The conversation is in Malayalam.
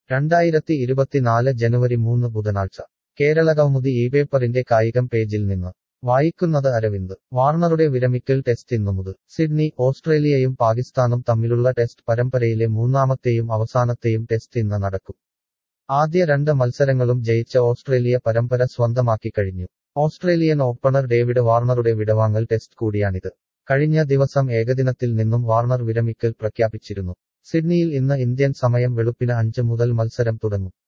രണ്ടായിരത്തി ഇരുപത്തിനാല് ജനുവരി മൂന്ന് ബുധനാഴ്ച കേരളകൗമുദി ഈ പേപ്പറിന്റെ കായികം പേജിൽ നിന്ന് വായിക്കുന്നത് അരവിന്ദ് വാർണറുടെ വിരമിക്കൽ ടെസ്റ്റ് ഇന്നു മുതൽ സിഡ്നി ഓസ്ട്രേലിയയും പാകിസ്ഥാനും തമ്മിലുള്ള ടെസ്റ്റ് പരമ്പരയിലെ മൂന്നാമത്തെയും അവസാനത്തെയും ടെസ്റ്റ് ഇന്ന് നടക്കും ആദ്യ രണ്ട് മത്സരങ്ങളും ജയിച്ച ഓസ്ട്രേലിയ പരമ്പര സ്വന്തമാക്കി കഴിഞ്ഞു ഓസ്ട്രേലിയൻ ഓപ്പണർ ഡേവിഡ് വാർണറുടെ വിടവാങ്ങൽ ടെസ്റ്റ് കൂടിയാണിത് കഴിഞ്ഞ ദിവസം ഏകദിനത്തിൽ നിന്നും വാർണർ വിരമിക്കൽ പ്രഖ്യാപിച്ചിരുന്നു സിഡ്നിയിൽ ഇന്ന് ഇന്ത്യൻ സമയം വെളുപ്പിന് അഞ്ച് മുതൽ മത്സരം തുടങ്ങും